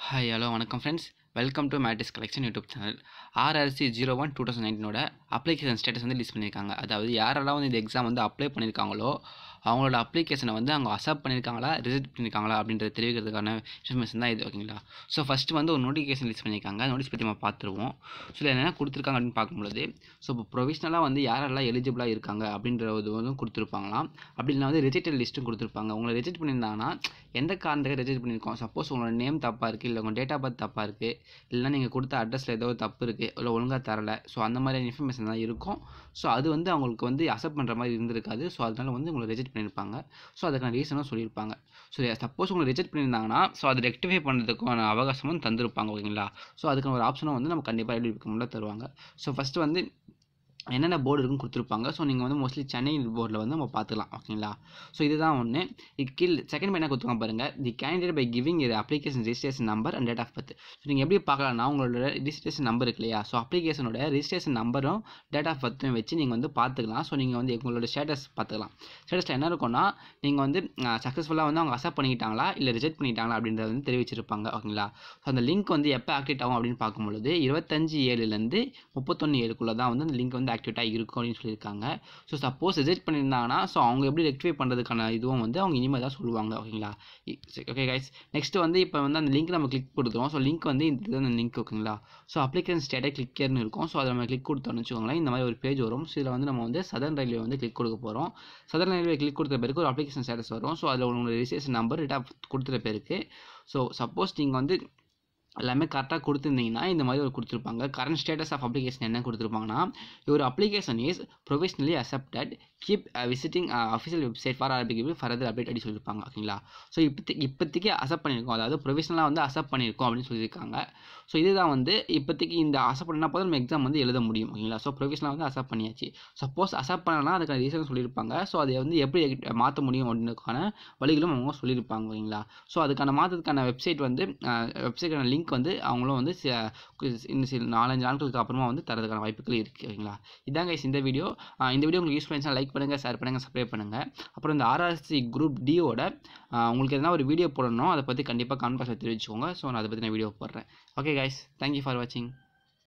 hi hello வணக்கம் friends welcome to Matty's collection YouTube channel RRC zero one two thousand நைன்டீனோட application status வந்து list பண்ணியிருக்காங்க அதாவது யாரெல்லாம் வந்து இந்த எக்ஸாம் வந்து அப்ளை பண்ணியிருக்காங்களோ அவங்களோட அப்ளிகேஷனை வந்து அவங்க அக்செப்ட் பண்ணியிருக்காங்களா ரிஜெக்ட் பண்ணியிருக்காங்களா அப்படின்றத தெரிவிக்கிறதுக்கான இன்ஃபர்மேஷன் தான் இது ஓகேங்களா ஸோ ஃபஸ்ட்டு வந்து ஒரு நோட்டிஃபிகேஷன் லிஸ்ட் பண்ணியிருக்காங்க நோட்டீஸ் பற்றி நம்ம பார்த்துருவோம் ஸோ இதில் என்னென்ன கொடுத்துருக்காங்க அப்படின்னு பார்க்கும்பொழுது ஸோ இப்போ ப்ரொவிஷ்னலாக வந்து யாரெல்லாம் எலிஜிபிளாக இருக்காங்க அப்படின்றது வந்து கொடுத்துருப்பாங்களாம் அப்படி இல்லைனா வந்து ரிஜெக்டட் லிஸ்ட்டும் கொடுத்துருப்பாங்க உங்களை ரிஜெக்ட் பண்ணியிருந்தாங்கன்னா எந்த காரணத்துக்கு ரிஜெக்ட் பண்ணியிருக்கோம் சப்போஸ் உங்களோட நேம் தப்பாக இருக்குது இல்லை உங்கள் டேட் ஆஃப் பர்த் தப்பாக இருக்குது இல்லைனா நீங்கள் கொடுத்த அட்ரஸில் ஏதோ ஒரு தப்பு இருக்குது இல்லை ஒழுங்காக தரல ஸோ அந்த மாதிரியான இன்ஃபர்மேஷன் தான் இருக்கும் ஸோ அது வந்து அவங்களுக்கு வந்து அக்செப்ட் பண்ணுற மாதிரி இருந்திருக்காது ஸோ அதனால வந்து உங்களை ரிஜெக்ட் பண்ணியிருப்பாங்க ஸோ அதுக்கான ரீசனும் சொல்லியிருப்பாங்க ஸோ சப்போஸ் உங்களை ரிஜெக்ட் பண்ணியிருந்தாங்கன்னா ஸோ அதை ரெக்டிஃபை பண்ணுறதுக்கான அவகாசமும் தந்திருப்பாங்க ஓகேங்களா ஸோ அதுக்கான ஒரு ஆப்ஷனும் வந்து நம்ம கண்டிப்பாக எழுதி வைக்க தருவாங்க ஸோ ஃபஸ்ட்டு வந்து என்னென்ன போர்டு இருக்குன்னு கொடுத்துருப்பாங்க ஸோ நீங்கள் வந்து மோஸ்ட்லி சென்னை போர்டில் வந்து நம்ம பார்த்துக்கலாம் ஓகேங்களா ஸோ இதுதான் ஒன்று கீழ் செகண்ட் என்ன கொடுத்துருக்காங்க பாருங்கள் தி கேண்டிடேட் பை கிவிங் இது application registration number and date of birth so நீங்கள் எப்படி பார்க்கலாம்னா உங்களோட ரெஜிஸ்ட்ரேஷன் நம்பர் இருக்கு இல்லையா ஸோ அப்ளிகேஷனோட ரெஜிஸ்ட்ரேஷன் நம்பரும் டேட் ஆஃப் பர்த்தும் வச்சு நீங்கள் வந்து பார்த்துக்கலாம் ஸோ நீங்கள் வந்து உங்களோட ஸ்டேட்டஸ் பார்த்துக்கலாம் ஸ்டேட்டஸில் என்ன இருக்கும்னா நீங்கள் வந்து சக்ஸஸ்ஃபுல்லாக வந்து அவங்க அக்செப்ட் பண்ணிக்கிட்டாங்களா இல்லை ரிஜெக்ட் பண்ணிட்டாங்களா அப்படின்றத வந்து தெரிவிச்சிருப்பாங்க ஓகேங்களா ஸோ அந்த லிங்க் வந்து எப்போ ஆக்டிவேட் ஆகும் அப்படின்னு பார்க்கும்பொழுது இருபத்தஞ்சு ஏழுலேருந்து முப்பத்தொன்று ஏழுக்குள்ளே தான் வந்து அந்த லிங்க் வந்து ஆக்டிவேட்டாக இருக்கும் அப்படின்னு சொல்லியிருக்காங்க ஸோ சப்போஸ் ரிஜெக்ட் பண்ணியிருந்தாங்கன்னா ஸோ அவங்க எப்படி ரெக்டிஃபை பண்ணுறதுக்கான இதுவும் வந்து அவங்க இனிமேல் தான் சொல்லுவாங்க ஓகேங்களா ஓகே கைஸ் நெக்ஸ்ட் வந்து இப்போ வந்து அந்த லிங்க் நம்ம கிளிக் கொடுத்துருவோம் ஸோ லிங்க் வந்து இது அந்த லிங்க் ஓகேங்களா ஸோ அப்ளிகேஷன் ஸ்டேட்டை கிளிக்கர்னு இருக்கும் ஸோ அதை நம்ம கிளிக் கொடுத்தோம்னு வச்சுக்கோங்களேன் இந்த மாதிரி ஒரு பேஜ் வரும் ஸோ இதில் வந்து நம்ம வந்து சதர்ன் ரயில்வே வந்து கிளிக் கொடுக்க போகிறோம் சதர்ன் ரயில்வே கிளிக் கொடுத்த பிறகு ஒரு அப்ளிகேஷன் ஸ்டேட்டஸ் வரும் ஸோ அதில் உங்களோட ரிஜிஸ்ட்ரேஷன் நம்பர் டேட்டா கொடுத்துற பேருக்கு ஸோ சப்போஸ் நீங்கள் வந்து எல்லாமே கரெக்டாக கொடுத்துருந்தீங்கன்னா இந்த மாதிரி ஒரு கொடுத்துருப்பாங்க கரண்ட் ஸ்டேட்டஸ் ஆஃப் அப்ளிகேஷன் என்ன கொடுத்துருப்பாங்கன்னா ஒரு application is professionally accepted keep visiting official website for Arabic further update அப்படி சொல்லியிருப்பாங்க ஓகேங்களா ஸோ இப்போதைக்கு இப்போதைக்கு அக்செப்ட் பண்ணியிருக்கோம் அதாவது ப்ரொஃபஷனலாக வந்து அக்செப்ட் பண்ணியிருக்கோம் அப்படின்னு சொல்லியிருக்காங்க ஸோ இதுதான் வந்து இப்போதைக்கு இந்த அக்செப்ட் பண்ணால் போதும் நம்ம எக்ஸாம் வந்து எழுத முடியும் ஓகேங்களா ஸோ ப்ரொஃபஷனலாக வந்து அக்செப்ட் பண்ணியாச்சு சப்போஸ் அக்செப்ட் பண்ணலாம் அதுக்கான ரீசன் சொல்லியிருப்பாங்க ஸோ அதை வந்து எப்படி மாற்ற முடியும் அப்படின்றதுக்கான வழிகளும் அவங்க சொல்லியிருப்பாங்க ஓகேங்களா ஸோ அதுக்கான மாற்றத்துக்கான வெப்சைட் வந்து வெப்சைட்டான லிங்க் வந்து அவங்களும் வந்து இன்னும் சில நாலஞ்சு நாட்களுக்கு அப்புறமா வந்து தரதுக்கான வாய்ப்புகள் இருக்குது ஓகேங்களா இதாங்க guys இந்த வீடியோ இந்த வீடியோ உங்களுக்கு யூஸ் பண்ணிச்சுன்னா லைக் பண்ணுங்கள் ஷேர் பண்ணுங்கள் சப்ஸ்கிரைப் பண்ணுங்கள் அப்புறம் இந்த ஆர்ஆர்சி குரூப் டியோட உங்களுக்கு எதனா ஒரு வீடியோ போடணும் அதை பற்றி கண்டிப்பாக கான்ஃபரன்ஸில் தெரிவிச்சுக்கோங்க ஸோ நான் அதை பற்றி நான் வீடியோ போடுறேன் ஓகே கைஸ் தேங்க்யூ ஃபார் வாட்சிங்